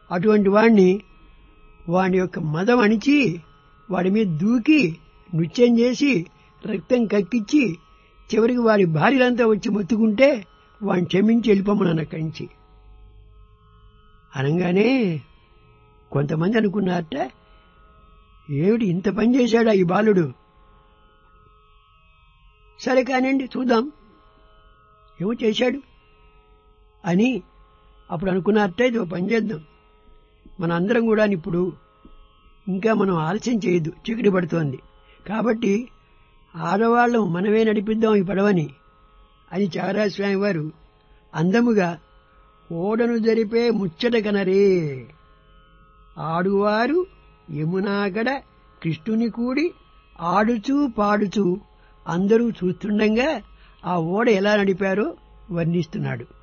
అటువంటి వాణ్ణి వాడి యొక్క మదం అణిచి వాడి మీద దూకి నృత్యం చేసి రక్తం కక్కిచ్చి చివరికి వాడి భార్యలంతా వచ్చి మొత్తుకుంటే వాడిని క్షమించి వెళ్ళిపోమని కంచి అనగానే కొంతమంది అనుకున్నారట ఏమిటి ఇంత పని చేశాడా ఈ బాలుడు సరే కానివ్వండి చూద్దాం ఏమో చేశాడు అని అప్పుడు అనుకున్నారట ఇది పని చేద్దాం మన అందరం కూడా ఇప్పుడు ఇంకా మనం ఆలస్యం చేయొద్దు చీకటి పడుతోంది కాబట్టి ఆడవాళ్ళం మనమే నడిపిద్దాం ఈ పడవని అని చారాస్వామి వారు అందముగా ఓడను జరిపే ముచ్చట కనరే ఆడువారు యమునాగడ కృష్ణుని కూడి ఆడుచూ పాడుచూ అందరూ చూస్తుండగా ఆ ఓడ ఎలా నడిపారో వర్ణిస్తున్నాడు